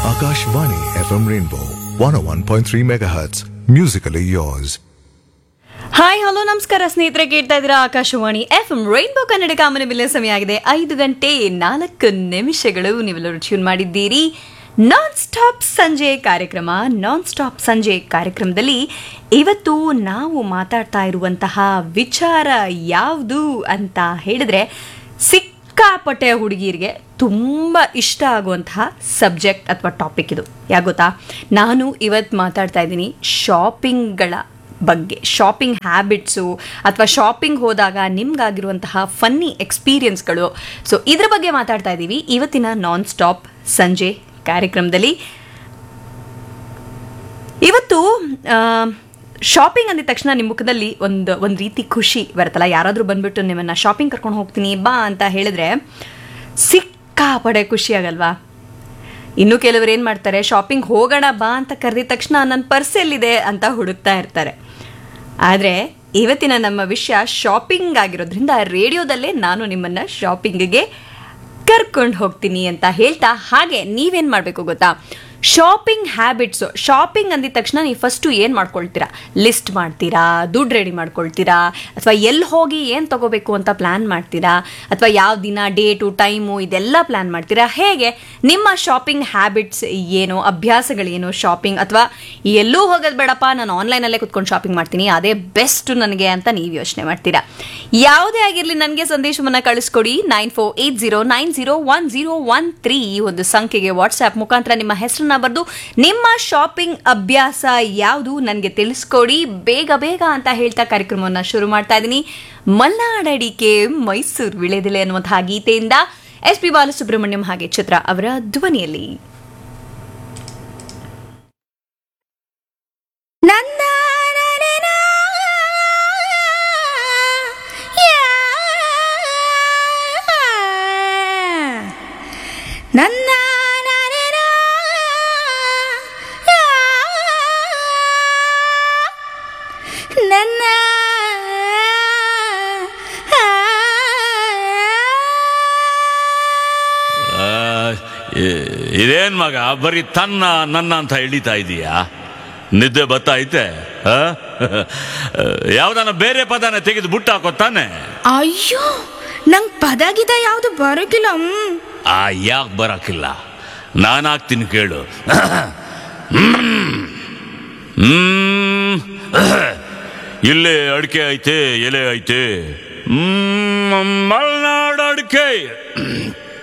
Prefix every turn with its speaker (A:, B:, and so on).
A: Akashvani FM Rainbow 101.3 MHz. Musically yours.
B: Hi hello ನಮಸ್ಕಾರ ಸ್ನೇಹಿತರೆ ಕೇಳ್ತಾ ಇದ್ದೀರಾ Akashvani F M Rainbow Kannada ಕಾಮನ ಬಿಲ್ಲ ಸಮಯ ಆಗಿದೆ ಐದು ಗಂಟೆ ನಾಲ್ಕು ನಿಮಿಷಗಳು ನೀವೆಲ್ಲರೂ ಟ್ಯೂನ್ ಮಾಡಿದ್ದೀರಿ ನಾನ್ ಸ್ಟಾಪ್ ಸಂಜೆ ಕಾರ್ಯಕ್ರಮ ನಾನ್ ಸ್ಟಾಪ್ ಸಂಜೆ ಕಾರ್ಯಕ್ರಮದಲ್ಲಿ ಇವತ್ತು ನಾವು ಮಾತಾಡ್ತಾ ಇರುವಂತಹ ವಿಚಾರ ಯಾವುದು ಅಂತ ಹೇಳಿದ್ರೆ ಸಿಕ್ಕಾಪಟ್ಟೆ ಹುಡುಗಿಯರಿಗೆ ತುಂಬ ಇಷ್ಟ ಆಗುವಂತಹ ಸಬ್ಜೆಕ್ಟ್ ಅಥವಾ ಟಾಪಿಕ್ ಇದು ಯಾಕೆ ಗೊತ್ತಾ ನಾನು ಇವತ್ತು ಮಾತಾಡ್ತಾ ಇದ್ದೀನಿ ಶಾಪಿಂಗ್ಗಳ ಬಗ್ಗೆ ಶಾಪಿಂಗ್ ಹ್ಯಾಬಿಟ್ಸು ಅಥವಾ ಶಾಪಿಂಗ್ ಹೋದಾಗ ನಿಮ್ಗಾಗಿರುವಂತಹ ಫನ್ನಿ ಎಕ್ಸ್ಪೀರಿಯನ್ಸ್ಗಳು ಸೊ ಇದ್ರ ಬಗ್ಗೆ ಮಾತಾಡ್ತಾ ಇದ್ದೀವಿ ಇವತ್ತಿನ ನಾನ್ ಸ್ಟಾಪ್ ಸಂಜೆ ಕಾರ್ಯಕ್ರಮದಲ್ಲಿ ಇವತ್ತು ಶಾಪಿಂಗ್ ಅಂದಿದ ತಕ್ಷಣ ನಿಮ್ಮ ಮುಖದಲ್ಲಿ ಒಂದು ಒಂದು ರೀತಿ ಖುಷಿ ಬರುತ್ತಲ್ಲ ಯಾರಾದರೂ ಬಂದ್ಬಿಟ್ಟು ನಿಮ್ಮನ್ನು ಶಾಪಿಂಗ್ ಕರ್ಕೊಂಡು ಹೋಗ್ತೀನಿ ಬಾ ಅಂತ ಹೇಳಿದ್ರೆ ಸಿಕ್ಕಾಪಡೆ ಖುಷಿ ಆಗಲ್ವಾ ಇನ್ನು ಕೆಲವರು ಏನು ಮಾಡ್ತಾರೆ ಶಾಪಿಂಗ್ ಹೋಗೋಣ ಬಾ ಅಂತ ಕರೆದಿದ ತಕ್ಷಣ ನನ್ನ ಪರ್ಸ್ ಎಲ್ಲಿದೆ ಅಂತ ಹುಡುಕ್ತಾ ಇರ್ತಾರೆ ಆದರೆ ಇವತ್ತಿನ ನಮ್ಮ ವಿಷಯ ಶಾಪಿಂಗ್ ಆಗಿರೋದ್ರಿಂದ ರೇಡಿಯೋದಲ್ಲೇ ನಾನು ನಿಮ್ಮನ್ನು ಶಾಪಿಂಗಿಗೆ ಕರ್ಕೊಂಡು ಹೋಗ್ತೀನಿ ಅಂತ ಹೇಳ್ತಾ ಹಾಗೆ ನೀವೇನು ಮಾಡಬೇಕು ಗೊತ್ತಾ ಶಾಪಿಂಗ್ ಹ್ಯಾಬಿಟ್ಸು ಶಾಪಿಂಗ್ ಅಂದಿದ ತಕ್ಷಣ ನೀವು ಫಸ್ಟು ಏನು ಮಾಡ್ಕೊಳ್ತೀರಾ ಲಿಸ್ಟ್ ಮಾಡ್ತೀರಾ ದುಡ್ಡು ರೆಡಿ ಮಾಡ್ಕೊಳ್ತೀರಾ ಅಥವಾ ಎಲ್ಲಿ ಹೋಗಿ ಏನು ತಗೋಬೇಕು ಅಂತ ಪ್ಲ್ಯಾನ್ ಮಾಡ್ತೀರಾ ಅಥವಾ ಯಾವ ದಿನ ಡೇಟು ಟೈಮು ಇದೆಲ್ಲ ಪ್ಲ್ಯಾನ್ ಮಾಡ್ತೀರಾ ಹೇಗೆ ನಿಮ್ಮ ಶಾಪಿಂಗ್ ಹ್ಯಾಬಿಟ್ಸ್ ಏನು ಅಭ್ಯಾಸಗಳೇನು ಶಾಪಿಂಗ್ ಅಥವಾ ಎಲ್ಲೂ ಹೋಗೋದು ಬೇಡಪ್ಪ ನಾನು ಆನ್ಲೈನಲ್ಲೇ ಕುತ್ಕೊಂಡು ಶಾಪಿಂಗ್ ಮಾಡ್ತೀನಿ ಅದೇ ಬೆಸ್ಟ್ ನನಗೆ ಅಂತ ನೀವು ಯೋಚನೆ ಮಾಡ್ತೀರಾ ಯಾವುದೇ ಆಗಿರಲಿ ನನಗೆ ಸಂದೇಶವನ್ನು ಕಳಿಸ್ಕೊಡಿ nine four eight zero nine zero one zero one three ಈ ಒಂದು ಸಂಖ್ಯೆಗೆ ವಾಟ್ಸ್ಆ್ಯಪ್ ಮುಖಾಂತರ ನಿಮ್ಮ ಹೆಸರನ್ನ ಬರೆದು ನಿಮ್ಮ ಶಾಪಿಂಗ್ ಅಭ್ಯಾಸ ಯಾವುದು ನನಗೆ ತಿಳಿಸ್ಕೊಡಿ ಬೇಗ ಬೇಗ ಅಂತ ಹೇಳ್ತಾ ಕಾರ್ಯಕ್ರಮವನ್ನು ಶುರು ಮಾಡ್ತಾ ಇದ್ದೀನಿ ಮಲ್ನಾಡಡಿಕೆ ಮೈಸೂರು ವಿಳೆದೆಲೆ ಅನ್ನುವಂತಹ ಗೀತೆಯಿಂದ ಎಸ್ ಪಿ ಬಾಲಸುಬ್ರಹ್ಮಣ್ಯಂ ಹಾಗೆ ಚಿತ್ರ ಅವರ ಧ್ವನಿಯಲ್ಲಿ
C: ನನ್ನ ನನೆನ ನನ್ನ ನನೆನ ನನ್ನ
D: ಆ, ಇ- ಇದೇನ್ ಮಗ ಬರೀ ತನ್ನ ನನ್ನ ಅಂತ ಎಳಿತಾ ಇದೀಯಾ ನಿದ್ದೆ ಬತ್ತಾ ಐತೆ ಆ? ಯಾವ್ದಾನ ಬೇರೆ ಪದನ ತೆಗೆದು ಬುಟ್ಟ ಹಾಕೋ ತಾನೆ
C: ಅಯ್ಯೋ ನಂಗ್ ಪದ ಗಿದ ಯಾವ್ದು ಬರೋಕಿಲ್ಲ ಹ್ಮ್.
D: ಆ ಯಾಕೆ ಬರಕಿಲ್ಲ ನಾನು ಹಾಕ್ತೀನಿ ಕೇಳು ಹ್ಮ್ ಇಲ್ಲೇ ಅಡಿಕೆ ಐತೆ ಎಲೆ ಐತೆ ಹ್ಮ್ ಮಲ್ನಾಡು ಅಡಿಕೆ